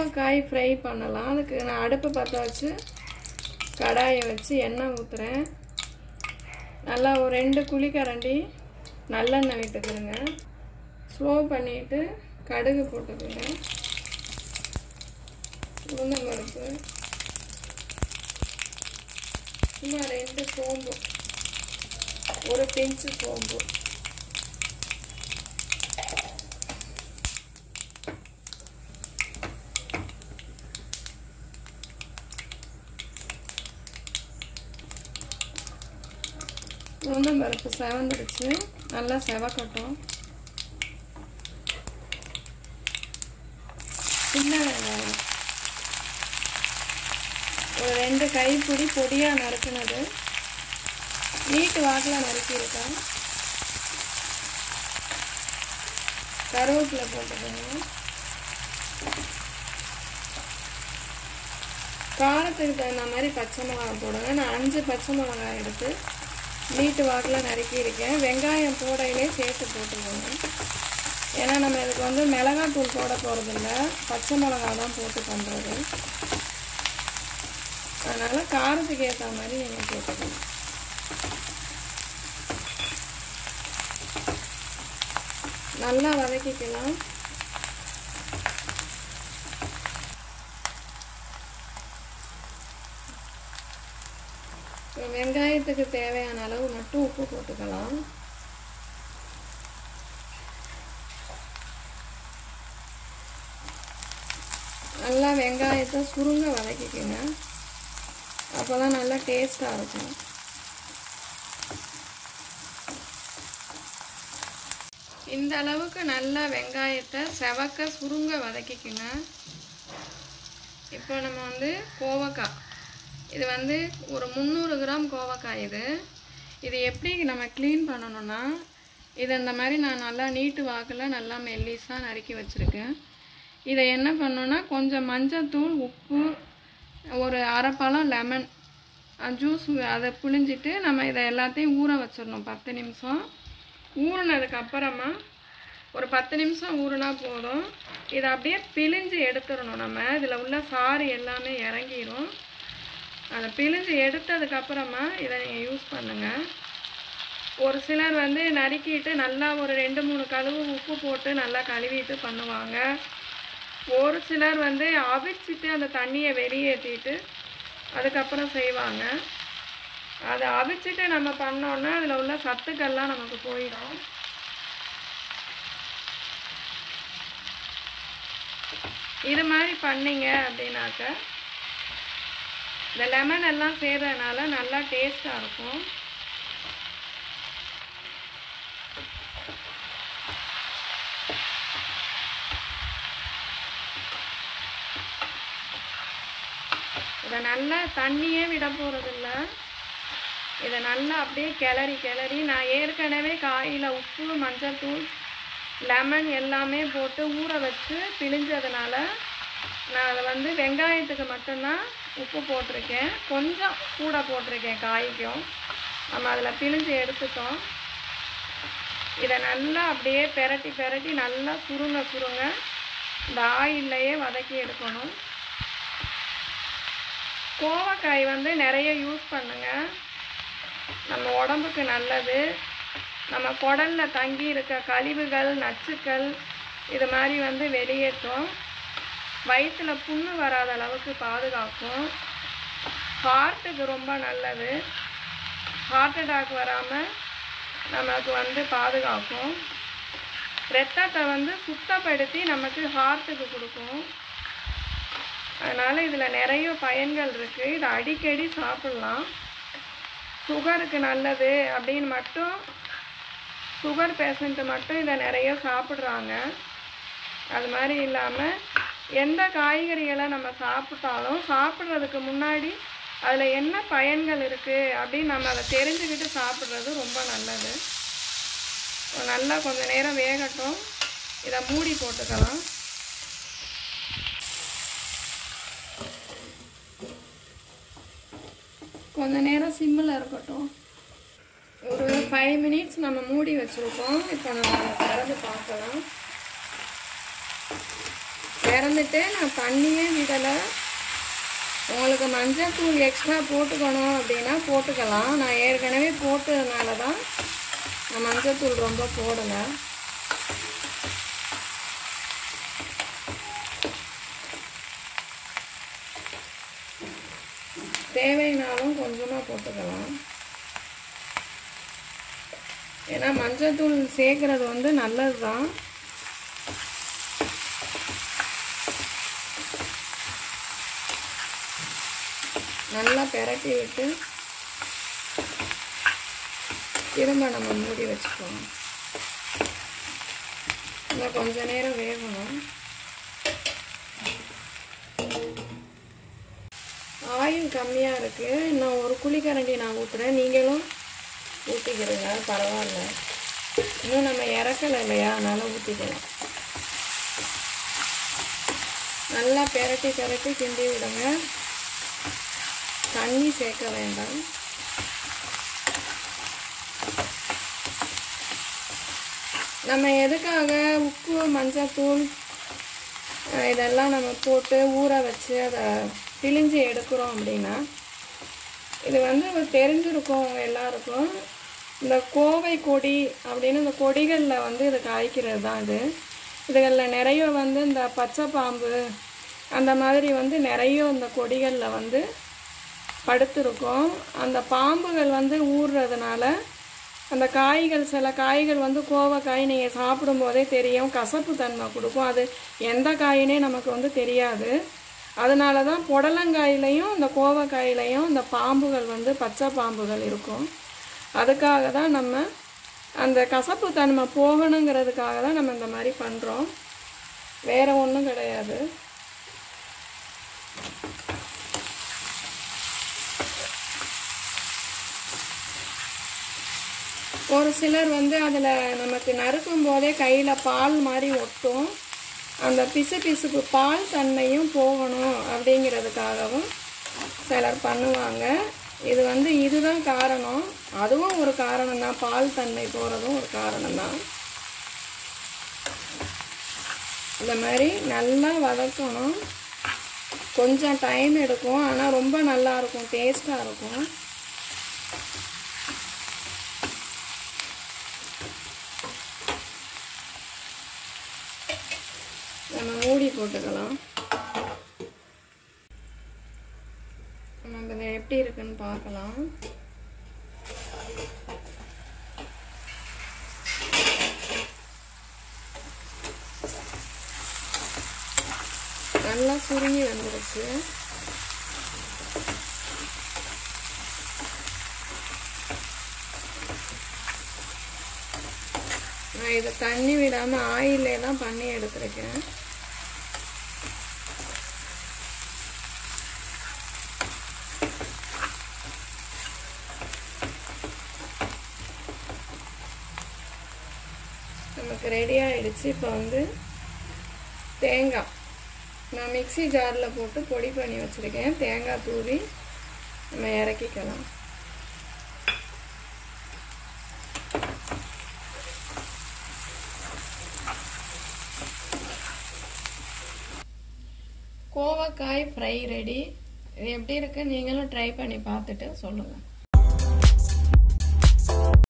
கோவக்காய் ஃப்ரை பண்ணலாம் அதுக்கு நான் அடுப்பு பற்ற வச்சு கடாயை வச்சு எண்ணெய் ஊற்றுறேன் நல்லா ஒரு ரெண்டு குழிக்கரண்டி நல்லெண்ணெய் விட்டுக்கிறேங்க ஸ்லோ பண்ணிவிட்டு கடுகு போட்டுக்கோங்க உளுந்தம்பருப்பு சும்மா ரெண்டு சோம்பு ஒரு பிஞ்சு சோம்பு உளுந்தம்பருப்பு செவந்துடுச்சு நல்லா செவக்கட்டும் சின்ன வெங்காயம் ஒரு ரெண்டு கைப்பிடி பொடியாக நறுக்குனது நீட்டு வாக்கில் நறுக்கியிருக்கேன் கருவேப்பிலை போட்டுக்கோங்க காரத்துக்கு தகுந்த மாதிரி பச்சை மிளகாய் போடுங்க நான் அஞ்சு பச்சை மிளகாய் எடுத்து நீட்டு வாக்கில் நறுக்கியிருக்கேன் வெங்காயம் போடையிலே சேர்த்து போட்டுக்கோங்க ஏன்னா நம்ம இதுக்கு வந்து மிளகாத்தூள் போட போகிறதில்ல பச்சை மிளகா தான் போட்டு பண்ணுறது அதனால் காரத்துக்கு ஏற்ற மாதிரி நீங்கள் போட்டுக்கணும் நல்லா வதக்கிக்கலாம் வெங்காயத்துக்கு தேவையான அளவு மட்டும் உப்பு போட்டுக்கலாம் நல்லா வெங்காயத்தை சுருங்க வதக்கிக்கோங்க அப்போ தான் நல்லா டேஸ்ட்டாக இருக்கும் இந்த அளவுக்கு நல்லா வெங்காயத்தை செவக்க சுருங்க வதக்கிக்கோங்க இப்போ நம்ம வந்து கோவக்காய் இது வந்து ஒரு முந்நூறு கிராம் கோவக்காய் இது இது எப்படி நம்ம க்ளீன் பண்ணணும்னா இது இந்த மாதிரி நான் நல்லா நீட்டு வாக்கில் நல்லா மெல்லிஸாக நறுக்கி வச்சுருக்கேன் இதை என்ன பண்ணோன்னா கொஞ்சம் மஞ்சத்தூள் உப்பு ஒரு அரை பழம் லெமன் ஜூஸ் அதை புழிஞ்சிட்டு நம்ம இதை எல்லாத்தையும் ஊற வச்சிடணும் பத்து நிமிஷம் ஊறினதுக்கு அப்புறமா ஒரு பத்து நிமிஷம் ஊறினா போதும் இதை அப்படியே பிழிஞ்சு எடுத்துடணும் நம்ம இதில் உள்ள சாறு எல்லாமே இறங்கிரும் அதை பிழிஞ்சு எடுத்ததுக்கப்புறமா இதை நீங்கள் யூஸ் பண்ணுங்கள் ஒரு சிலர் வந்து நறுக்கிட்டு நல்லா ஒரு ரெண்டு மூணு கழுவு உப்பு போட்டு நல்லா கழுவிட்டு பண்ணுவாங்க ஒரு சிலர் வந்து அவிச்சிட்டு அந்த தண்ணியை வெளியேற்றிட்டு அதுக்கப்புறம் செய்வாங்க அதை அவிச்சிட்டு நம்ம பண்ணோன்னா அதில் உள்ள சத்துக்கள்லாம் நமக்கு போயிடும் இது மாதிரி பண்ணீங்க அப்படின்னாக்க இந்த லெமன் எல்லாம் சேர்றதுனால நல்லா டேஸ்ட்டாக இருக்கும் இதை நல்லா தண்ணியே விட போகிறதில்ல இதை நல்லா அப்படியே கிளறி கிளறி நான் ஏற்கனவே காயில் உப்பு மஞ்சள்தூள் லெமன் எல்லாமே போட்டு ஊற வச்சு பிழிஞ்சதுனால நான் அதை வந்து வெங்காயத்துக்கு மட்டும்தான் உப்பு போட்டிருக்கேன் கொஞ்சம் கூட போட்டிருக்கேன் காய்க்கும் நம்ம அதில் பிழிஞ்சு எடுத்துட்டோம் இதை நல்லா அப்படியே பெரட்டி பெரட்டி நல்லா சுருங்க சுருங்க இந்த ஆயில்லையே வதக்கி எடுக்கணும் கோவக்காய் வந்து நிறைய யூஸ் பண்ணுங்க நம்ம உடம்புக்கு நல்லது நம்ம குடல்ல தங்கி இருக்க கழிவுகள் நச்சுக்கள் இது மாதிரி வந்து வெளியேற்றும் வயிற்றுல புண்ணு வராத அளவுக்கு பாதுகாக்கும் ஹார்ட்டுக்கு ரொம்ப நல்லது ஹார்ட் அட்டாக் வராமல் நமக்கு வந்து பாதுகாக்கும் ரத்தத்தை வந்து சுத்தப்படுத்தி நமக்கு ஹார்ட்டுக்கு கொடுக்கும் அதனால் இதில் நிறைய பயன்கள் இருக்குது இதை அடிக்கடி சாப்பிட்லாம் சுகருக்கு நல்லது அப்படின்னு மட்டும் சுகர் பேஷண்ட்டு மட்டும் இதை நிறைய சாப்பிட்றாங்க அது மாதிரி இல்லாமல் எந்த காய்கறிகளை நம்ம சாப்பிட்டாலும் சாப்பிட்றதுக்கு முன்னாடி அதில் என்ன பயன்கள் இருக்குது அப்படின்னு நம்ம அதை தெரிஞ்சுக்கிட்டு சாப்பிட்றது ரொம்ப நல்லது நல்லா கொஞ்சம் நேரம் வேகட்டும் இதை மூடி போட்டுக்கலாம் கொஞ்ச நேரம் சிம்மில் இருக்கட்டும் ஒரு ஃபைவ் மினிட்ஸ் நம்ம மூடி வச்சுருக்கோம் இப்போ நம்ம திறந்து பார்க்கலாம் திறந்துட்டு நான் தண்ணியே விடலை உங்களுக்கு மஞ்சள் தூள் எக்ஸ்ட்ரா போட்டுக்கணும் அப்படின்னா போட்டுக்கலாம் நான் ஏற்கனவே போட்டதுனால தான் நான் மஞ்சள் தூள் ரொம்ப போடலை தேவைனாலும் கொஞ்சமாக போட்டுக்கலாம் ஏன்னா மஞ்சள் தூள் சேர்க்குறது வந்து நல்லது தான் நல்லா பெரட்டி விட்டு திரும்ப நம்ம மூடி வச்சுக்கோங்க இன்னும் கொஞ்ச நேரம் வேகணும் ஆயில் கம்மியாக இருக்குது இன்னும் ஒரு குழிக்கரண்டி நான் ஊற்றுறேன் நீங்களும் ஊற்றிக்கிறீங்க பரவாயில்ல இன்னும் நம்ம இறக்கலை இல்லையா அதனால் ஊற்றிக்கலாம் நல்லா பெரட்டி பெரட்டி கிண்டி விடுங்க தண்ணி சேர்க்க வேண்டாம் நம்ம எதுக்காக உப்பு மஞ்சத்தூள் அஹ், இதெல்லாம் நம்ம போட்டு ஊற வச்சு அதை பிழிஞ்சு எடுக்கிறோம் அப்படின்னா இது வந்து தெரிஞ்சிருக்கும் உங்க எல்லாருக்கும் இந்த கோவை கொடி அப்படின்னு இந்த கொடிகளில் வந்து இது காய்க்கிறது தான் இது இதுகளில் நிறைய வந்து இந்த பச்சை பாம்பு அந்த மாதிரி வந்து நிறைய இந்த கொடிகளில் வந்து படுத்திருக்கும் அந்த பாம்புகள் வந்து ஊறுறதுனால அந்த காய்கள் சில காய்கள் வந்து கோவக்காய் நீங்கள் சாப்பிடும்போதே தெரியும் கசப்பு தன்மை கொடுக்கும் அது எந்த காயினே நமக்கு வந்து தெரியாது அதனால தான் புடலங்காயிலையும் இந்த கோவக்காயிலையும் இந்த பாம்புகள் வந்து பச்சை பாம்புகள் இருக்கும் அதுக்காக தான் நம்ம அந்த கசப்பு தன்மை போகணுங்கிறதுக்காக தான் நம்ம இந்த மாதிரி பண்ணுறோம் வேறு ஒன்றும் கிடையாது ஒரு சிலர் வந்து அதில் நமக்கு நறுக்கும் போதே கையில் பால் மாதிரி ஒட்டும் அந்த பிசு பிசுப்பு பால் தன்மையும் போகணும் அப்படிங்கிறதுக்காகவும் சிலர் பண்ணுவாங்க இது வந்து இதுதான் காரணம் அதுவும் ஒரு காரணம் தான் பால் தன்மை போகிறதும் ஒரு காரணம் தான் இந்த மாதிரி நல்லா வதக்கணும் கொஞ்சம் டைம் எடுக்கும் ஆனால் ரொம்ப நல்லா இருக்கும் டேஸ்ட்டாக இருக்கும் நம்ம மூடி போட்டுக்கலாம் நம்ம இதை எப்படி இருக்குன்னு பார்க்கலாம் நல்லா சுருங்கி வந்துருச்சு நான் இதை தண்ணி விடாமல் ஆயிலே தான் பண்ணி எடுத்துருக்கேன் நமக்கு ரெடி ஆயிடுச்சு இப்போ வந்து தேங்காய் நான் மிக்ஸி ஜாரில் போட்டு பொடி பண்ணி வச்சுருக்கேன் தேங்காய் தூவி நம்ம இறக்கிக்கலாம் கோவக்காய் ஃப்ரை ரெடி இது எப்படி இருக்கு நீங்களும் ட்ரை பண்ணி பார்த்துட்டு சொல்லுங்கள்